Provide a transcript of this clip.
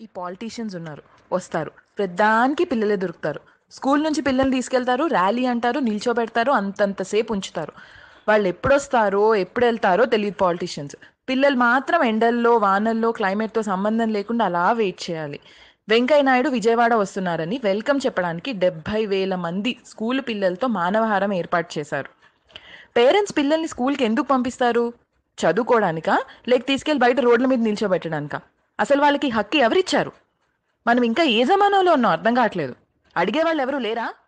ఈ పాలిటీషియన్స్ ఉన్నారు వస్తారు ప్రధానికి పిల్లలే దొరుకుతారు స్కూల్ నుంచి పిల్లల్ని తీసుకెళ్తారు ర్యాలీ అంటారు నిల్చోబెడతారు అంతంతసేపు ఉంచుతారు వాళ్ళు ఎప్పుడు వస్తారో ఎప్పుడు వెళ్తారో తెలియదు పాలిటీషియన్స్ పిల్లలు మాత్రం ఎండల్లో వానల్లో క్లైమేట్తో సంబంధం లేకుండా అలా వెయిట్ చేయాలి వెంకయ్య నాయుడు విజయవాడ వస్తున్నారని వెల్కమ్ చెప్పడానికి డెబ్బై వేల మంది స్కూల్ పిల్లలతో మానవహారం ఏర్పాటు చేశారు పేరెంట్స్ పిల్లల్ని స్కూల్కి ఎందుకు పంపిస్తారు చదువుకోవడానికా లేక తీసుకెళ్లి బయట రోడ్ల మీద నిల్చోబెట్టడానికా అసలు వాళ్ళకి హక్కు ఎవరిచ్చారు మనం ఇంకా ఏ జమానాలో ఉన్నాం అర్థం కావట్లేదు అడిగే వాళ్ళు ఎవరు లేరా